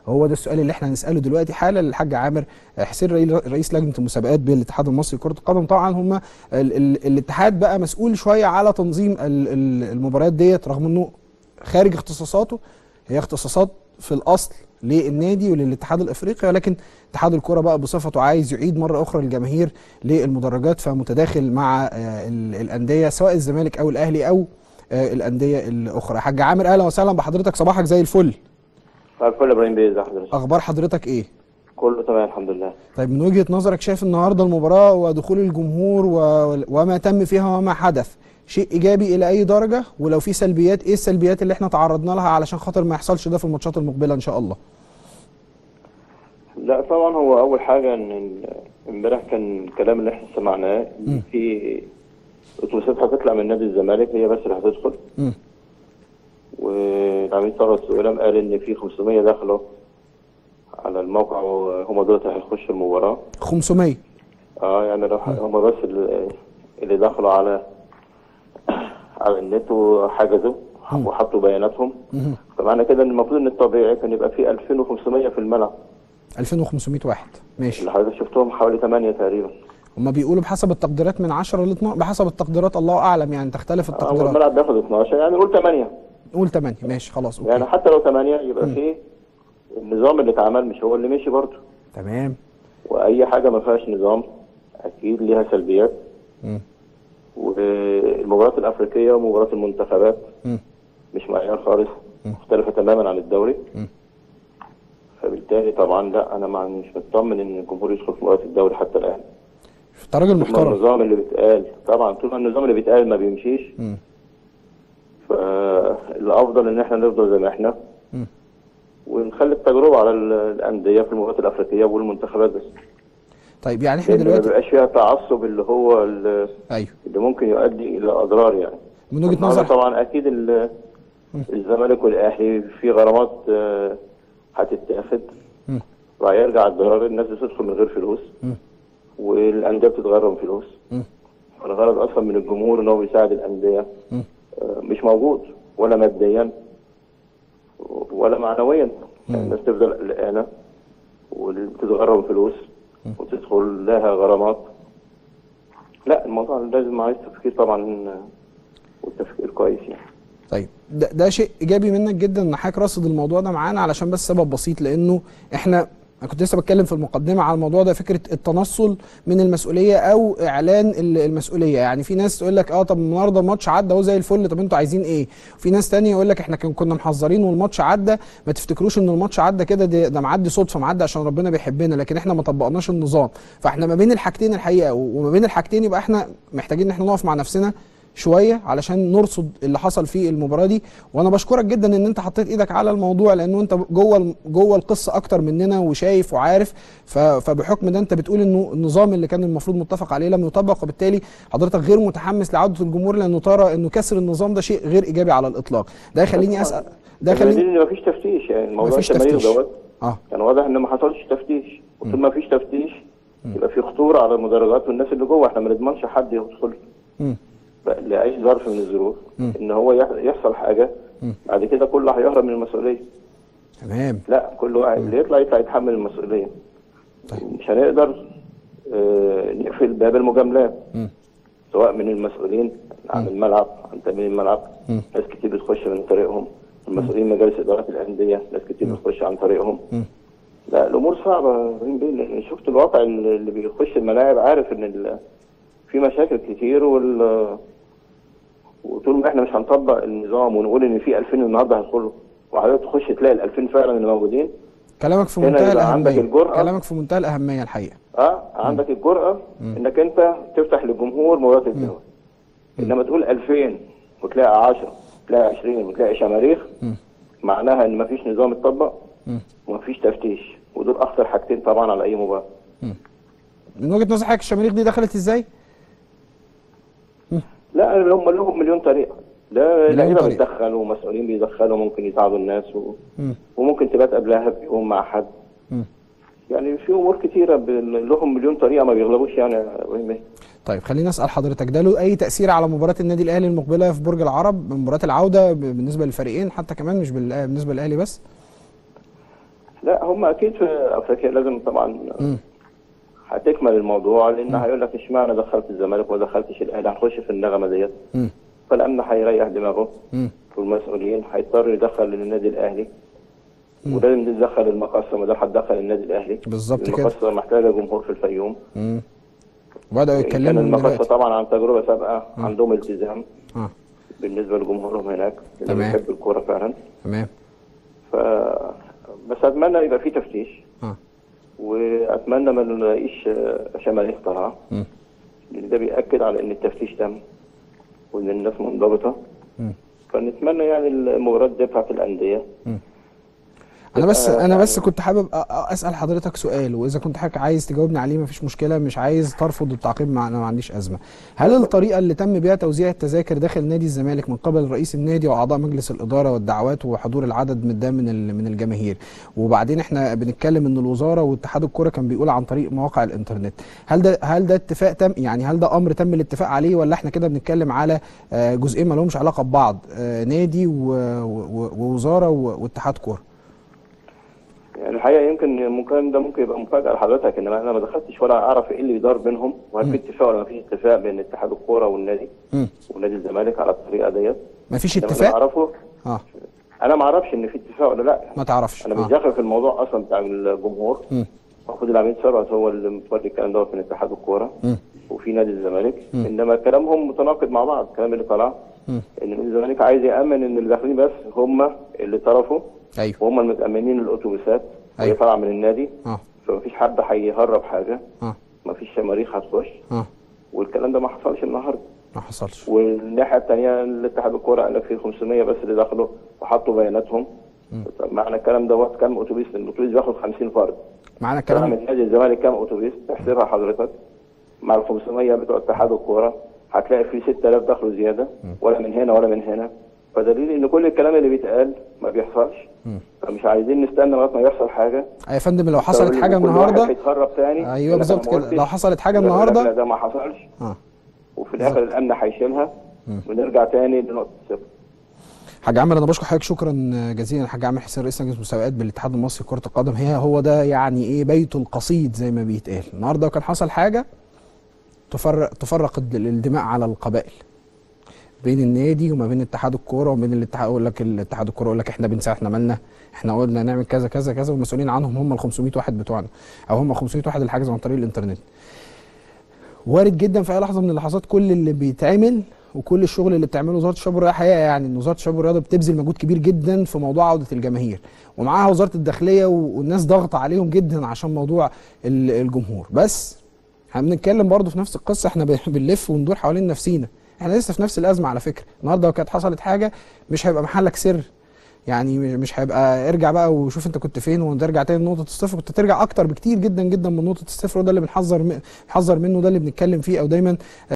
هو ده السؤال اللي احنا هنساله دلوقتي حالا للحاج عامر حسين رئي- رئيس لجنه المسابقات بالاتحاد المصري لكره القدم طبعا هم ال ال الاتحاد بقى مسؤول شويه على تنظيم ال ال المباريات ديت رغم انه خارج اختصاصاته هي اختصاصات في الاصل للنادي وللاتحاد الافريقي ولكن اتحاد الكره بقى بصفته عايز يعيد مره اخرى الجماهير للمدرجات فمتداخل مع آه، ال- الانديه سواء الزمالك او الاهلي او آه، الانديه الاخرى حاج عامر اهلا وسهلا بحضرتك صباحك زي الفل مساء الفل يا ابراهيم بيه ازي حضرتك اخبار حضرتك ايه كله تمام الحمد لله طيب من وجهه نظرك شايف النهارده المباراه ودخول الجمهور و... وما تم فيها وما حدث شيء ايجابي الى اي درجه ولو في سلبيات ايه السلبيات اللي احنا تعرضنا لها علشان خاطر ما يحصلش ده في الماتشات المقبله ان شاء الله لا طبعا هو اول حاجه ان ال- امبارح كان الكلام اللي احنا سمعناه ان في اتوبيسات هتطلع من نادي الزمالك هي بس اللي هتدخل مم. والعميد ثروت سويلم قال ان في 500 دخلوا على الموقع وهم دول اللي هيخشوا المباراه 500 اه يعني لو ح- هم بس اللي, اللي دخلوا على على النت وحجزوا وحطوا بياناتهم مم. فمعنى كده ان المفروض ان الطبيعي كان يبقى في 2500 في الملعب 2500 واحد ماشي اللي حضرتك شفتهم حوالي 8 تقريبا هما بيقولوا بحسب التقديرات من 10 ل 12 بحسب التقديرات الله اعلم يعني تختلف هو التقديرات الملعب بياخد 12 يعني قول 8 قول 8 ماشي خلاص اوكي يعني حتى لو 8 يبقى في النظام اللي اتعمل مش هو اللي مشي برضه تمام واي حاجه ما فيهاش نظام اكيد ليها سلبيات مم. والمباريات الافريقيه ومباريات المنتخبات مم. مش معيار خالص مختلفه تماما عن الدوري مم. فبالتالي طبعا لا انا مع- مش مطمن ان الجمهور يدخل في مباريات الدوري حتى الان انت راجل طول ما محترم النظام اللي بيتقال طبعا طول ما النظام اللي بيتقال ما بيمشيش مم. فالافضل ان احنا نفضل زي ما احنا مم. ونخلي التجربه على ال- الانديه في المباريات الافريقيه والمنتخبات بس طيب يعني احنا لان ما دلوقتي بيبقاش فيها تعصب اللي هو ال- ايوه اللي ممكن يؤدي الى اضرار يعني من وجهه النهارده نظر طبعا اكيد ال- الزمالك والاهلي في غرامات آه، هتتاخد مم. وهيرجع الضرر الناس بتدخل من غير فلوس مم. والانديه بتتغرم فلوس مم. الغرض اصلا من الجمهور ان هو بيساعد الانديه مم. آه، مش موجود ولا ماديا ولا معنويا الناس تفضل قلقانه وتتغرم فلوس وتدخل لها غرامات لا الموضوع لازم عايز تفكير طبعا آه، والتفكير كويس يعني طيب ده, ده شيء ايجابي منك جدا ان حضرتك راصد الموضوع ده معانا علشان بس سبب بسيط لانه احنا انا كنت لسه بتكلم في المقدمه على الموضوع ده فكره التنصل من المسؤوليه او اعلان ال- المسؤوليه يعني في ناس تقول لك اه طب النهارده الماتش عدى اهو زي الفل طب انتوا عايزين ايه في ناس تانية يقول لك احنا كان- كنا محذرين والماتش عدى ما تفتكروش ان الماتش عدى كده ده, ده معدي صدفه معدي عشان ربنا بيحبنا لكن احنا ما طبقناش النظام فاحنا ما بين الحاجتين الحقيقه وما بين الحاجتين يبقى احنا محتاجين ان احنا نقف مع نفسنا شويه علشان نرصد اللي حصل في المباراه دي وانا بشكرك جدا ان انت حطيت ايدك على الموضوع لانه انت جوه الم- جوه القصه اكتر مننا وشايف وعارف ف- فبحكم ده انت بتقول انه النظام اللي كان المفروض متفق عليه لم يطبق وبالتالي حضرتك غير متحمس لعوده الجمهور لانه ترى انه كسر النظام ده شيء غير ايجابي على الاطلاق ده يخليني اسال ده الدليل يخليني ان مفيش تفتيش يعني الموضوع مفيش التمارين تفتيش. دوت اه كان واضح ان ما حصلش تفتيش وطول ما فيش تفتيش يبقى في خطوره على المدرجات والناس اللي جوه احنا ما نضمنش حد يدخل مم. بقى لاي ظرف من الظروف ان هو يح- يحصل حاجه بعد كده كله هيهرب من المسؤوليه تمام لا كل واحد اللي يطلع يطلع يتحمل المسؤوليه طيب. مش هنقدر آه، نقفل باب المجاملات مم. سواء من المسؤولين عن الملعب عن تامين الملعب مم. ناس كتير بتخش من طريقهم المسؤولين مجالس ادارات الانديه ناس كتير بتخش عن طريقهم مم. لا الامور صعبه يا إبراهيم بيه لأن شفت الواقع اللي اللي بيخش الملاعب عارف ان ال- في مشاكل كتير وال وطول ما احنا مش هنطبق النظام ونقول ان في 2000 النهارده هيدخلوا وحضرتك تخش تلاقي ال 2000 فعلا اللي موجودين كلامك في هنا منتهى يبقى عندك الاهميه الجرأة. كلامك في منتهى الاهميه الحقيقه اه عندك الجرأة انك انت تفتح للجمهور مباراة الدوري انما تقول 2000 وتلاقي 10 تلاقي 20 وتلاقي شماريخ معناها ان مفيش نظام اتطبق ومفيش تفتيش ودول اخطر حاجتين طبعا على اي مباراة من وجهه نظر حضرتك الشماريخ دي دخلت ازاي؟ لا هم لهم مليون طريقة لا مليون لعيبه طريقة. بتدخل ومسؤولين بيدخلوا ممكن يساعدوا الناس و... مم. وممكن تبات قبلها بيوم مع حد مم. يعني في امور كتيره ب... لهم مليون طريقه ما بيغلبوش يعني يا إبراهيم بيه. طيب خليني اسال حضرتك ده له اي تاثير على مباراه النادي الاهلي المقبله في برج العرب مباراه العوده ب- بالنسبه للفريقين حتى كمان مش بال- بالنسبه للاهلي بس لا هم اكيد في افريقيا لازم طبعا مم. هتكمل الموضوع لان هيقول لك اشمعنى دخلت الزمالك وما دخلتش الاهلي هنخش في النغمه ديت مم. فالامن هيريح دماغه مم. والمسؤولين هيضطر يدخل النادي الاهلي ولازم ندخل المقصه ما دام هتدخل النادي الاهلي بالظبط كده. المقصه محتاجه جمهور في الفيوم مم. وبداوا كان يتكلموا من المقصه دلوقتي طبعا عن تجربه سابقه عندهم التزام اه بالنسبه لجمهورهم هناك اللي تمام. بيحب الكوره فعلا تمام ف بس اتمنى يبقى في تفتيش اه واتمنى ما نلاقيش آه، شماريخ طالعه مم. لان ده بياكد على ان التفتيش تم وان الناس منضبطه مم. فنتمنى يعني المباريات دي بتاعت الانديه انا بس تبقى انا بس يعني- كنت حابب أ- أ- اسال حضرتك سؤال واذا كنت حضرتك عايز تجاوبني عليه مفيش مشكله مش عايز ترفض التعقيب مع انا ما عنديش ازمه هل الطريقه اللي تم بيها توزيع التذاكر داخل نادي الزمالك من قبل رئيس النادي واعضاء مجلس الاداره والدعوات وحضور العدد من ده من ال- من الجماهير وبعدين احنا بنتكلم ان الوزاره واتحاد الكره كان بيقول عن طريق مواقع الانترنت هل ده هل ده اتفاق تم يعني هل ده امر تم الاتفاق عليه ولا احنا كده بنتكلم على آه، جزئين ما لهمش علاقه ببعض آه، نادي و- و- ووزاره و- واتحاد كوره يعني الحقيقه يمكن المكان ده ممكن يبقى مفاجاه لحضرتك ان انا ما دخلتش ولا اعرف ايه اللي بيدار بينهم وهل في اتفاق ولا ما فيش اتفاق بين اتحاد الكوره والنادي مم. ونادي الزمالك على الطريقه ديت مفيش إنما اللي اتفاق اعرفه اه انا ما اعرفش ان في اتفاق ولا لا ما تعرفش انا مش اه داخل في الموضوع اصلا بتاع الجمهور مم. المفروض العميد ثروت هو اللي متولي الكلام دوت من اتحاد الكوره مم. وفي نادي الزمالك انما كلامهم متناقض مع بعض الكلام اللي طلع ان نادي الزمالك عايز يامن ان اللي داخلين بس هم اللي طرفوا ايوه وهم المتامنين الاتوبيسات أيوة. هي طالعه من النادي اه فمفيش حد هيهرب حاجه اه مفيش شماريخ هتخش اه والكلام ده ما حصلش النهارده ما حصلش والناحيه الثانيه الاتحاد الكوره قال لك في 500 بس اللي دخلوا وحطوا بياناتهم طب معنى الكلام دوت كام اتوبيس الاتوبيس بياخد 50 فرد معانا كلام كلام من نادي الزمالك كام اتوبيس تحسبها حضرتك مع ال 500 بتوع اتحاد الكوره هتلاقي في 6000 دخلوا زياده ولا من هنا ولا من هنا فدليل ان كل الكلام اللي بيتقال ما بيحصلش فمش عايزين نستنى لغايه ما يحصل حاجه يا فندم لو حصلت تقول حاجه إن كل واحد النهارده هيتهرب تاني ايوه ولا بالظبط أنا ما كده قلتش. لو حصلت حاجه ولا لا، لا، النهارده ده ما حصلش اه وفي الاخر الامن هيشيلها ونرجع تاني لنقطه الصفر حاج عامر انا بشكر حضرتك شكرا جزيلا حاج عامر حسين رئيس لجنه المسابقات بالاتحاد المصري لكره القدم هي هو ده يعني ايه بيته القصيد زي ما بيتقال النهارده كان حصل حاجه تفرق تفرق الد- الدماء على القبائل بين النادي وما بين اتحاد الكوره وبين الاتحاد يقول لك الاتحاد الكوره يقول لك احنا بنساعد احنا مالنا احنا قلنا نعمل كذا كذا كذا والمسؤولين عنهم هم ال 500 واحد بتوعنا او هم 500 واحد اللي حجزوا عن طريق الانترنت وارد جدا في اي لحظه من اللحظات كل اللي بيتعمل وكل الشغل اللي بتعمله وزاره الشباب والرياضه حقيقه يعني ان وزاره الشباب والرياضه بتبذل مجهود كبير جدا في موضوع عوده الجماهير ومعاها وزاره الداخليه و- والناس ضغط عليهم جدا عشان موضوع ال- الجمهور بس احنا بنتكلم برضه في نفس القصه احنا ب- بنلف وندور حوالين نفسينا احنا لسه في نفس الازمه على فكره النهارده لو كانت حصلت حاجه مش هيبقى محلك سر يعني مش- مش هيبقى ارجع بقى وشوف انت كنت فين وترجع تاني لنقطه الصفر كنت ترجع اكتر بكتير جدا جدا من نقطه الصفر وده اللي بنحذر م- بنحذر منه ده اللي بنتكلم فيه او دايما